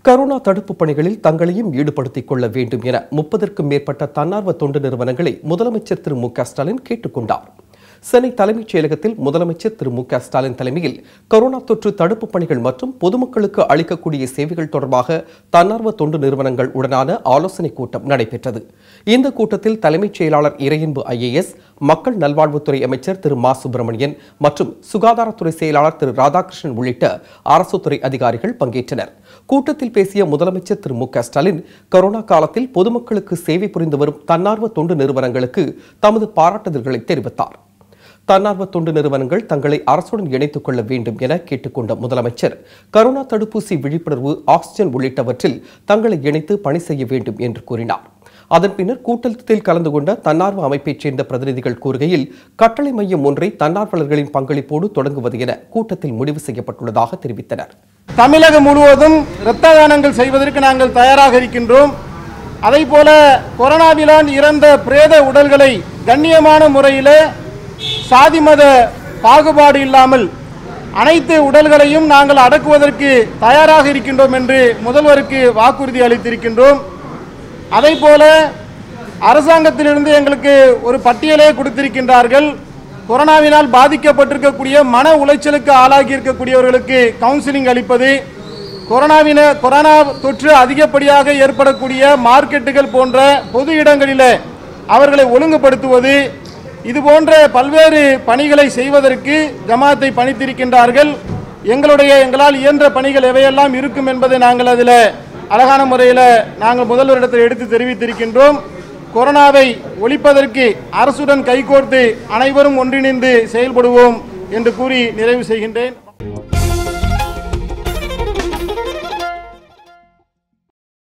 corona தடுப்பு பணிகளில் தங்களையும் ஈடுபடுத்திக் கொள்ள வேண்டும் என முப்பதற்கும் மேற்பட்ட தன்னார்வ தொண்டு நிறுவனங்களை முதலமைச்சர் திரு மு க ஸ்டாலின் கேட்டுக்கொண்டார் சென்னை தலைமைச் செயலகத்தில் முதலமைச்சர் திரு மு க ஸ்டாலின் தலைமையில் கரோனா தொற்று தடுப்பு பணிகள் மற்றும் பொதுமக்களுக்கு அளிக்கக்கூடிய சேவைகள் தொடர்பாக தன்னார்வ தொண்டு நிறுவனங்கள் உடனான ஆலோசனைக் கூட்டம் நடைபெற்றது இந்த கூட்டத்தில் தலைமைச் செயலாளர் இறையன்பு ஐஏஎஸ் மக்கள் நல்வாழ்வுத்துறை அமைச்சர் திரு மா சுப்பிரமணியன் மற்றும் சுகாதாரத்துறை செயலாளர் திரு ராதாகிருஷ்ணன் உள்ளிட்ட அரசு துறை அதிகாரிகள் பங்கேற்றனர் கூட்டத்தில் பேசிய முதலமைச்சர் திரு மு க ஸ்டாலின் கரோனா காலத்தில் பொதுமக்களுக்கு சேவை புரிந்து வரும் தன்னார்வ தொண்டு நிறுவனங்களுக்கு தமது பாராட்டுதல்களை தெரிவித்தார் தன்னார்வ தொண்டு நிறுவனங்கள் தங்களை அரசுடன் இணைத்துக் கொள்ள வேண்டும் என கேட்டுக்கொண்ட முதலமைச்சர் கரோனா தடுப்பூசி விழிப்புணர்வு ஆக்சிஜன் உள்ளிட்டவற்றில் தங்களை இணைத்து பணி செய்ய வேண்டும் என்று கூறினார் அதன் பின்னர் கூட்டத்தில் கலந்து கொண்ட தன்னார்வ அமைப்பைச் சேர்ந்த பிரதிநிதிகள் கூறுகையில் கட்டளை மையம் ஒன்றை தன்னார்வலர்களின் பங்களிப்போடு தொடங்குவது என கூட்டத்தில் முடிவு செய்யப்பட்டுள்ளதாக தெரிவித்தனர் தமிழகம் முழுவதும் இரத்த தானங்கள் செய்வதற்கு நாங்கள் தயாராக இருக்கின்றோம் அதை போல கொரோனாவிலான் இறந்த பிரேத உடல்களை கண்ணியமான முறையில் சாதி மத பாகுபாடு இல்லாமல் அனைத்து உடல்களையும் நாங்கள் அடக்குவதற்கு தயாராக இருக்கின்றோம் என்று முதல்வருக்கு வாக்குறுதி அளித்திருக்கின்றோம் அதை போல அரசாங்கத்திலிருந்து எங்களுக்கு ஒரு பட்டியலே கொடுத்திருக்கின்றார்கள் கொரோனாவினால் பாதிக்கப்பட்டிருக்கக்கூடிய மன உளைச்சலுக்கு ஆளாகி இருக்கக்கூடியவர்களுக்கு கவுன்சிலிங் அளிப்பது கொரோனாவின கொரோனா தொற்று அதிகப்படியாக ஏற்படக்கூடிய மார்க்கெட்டுகள் போன்ற பொது இடங்களில் அவர்களை ஒழுங்குபடுத்துவது இது போன்ற பல்வேறு பணிகளை செய்வதற்கு ஜமாத்தை பணித்திருக்கின்றார்கள் எங்களுடைய எங்களால் இயன்ற பணிகள் எவையெல்லாம் இருக்கும் என்பதை நாங்கள் அதில் அழகான முறையில் நாங்கள் முதல்வரிடத்தில் எடுத்து தெரிவித்திருக்கின்றோம் கொரோனாவை ஒழிப்பதற்கு அரசுடன் கைகோர்த்து அனைவரும் ஒன்றிணைந்து செயல்படுவோம் என்று கூறி நிறைவு செய்கின்றேன்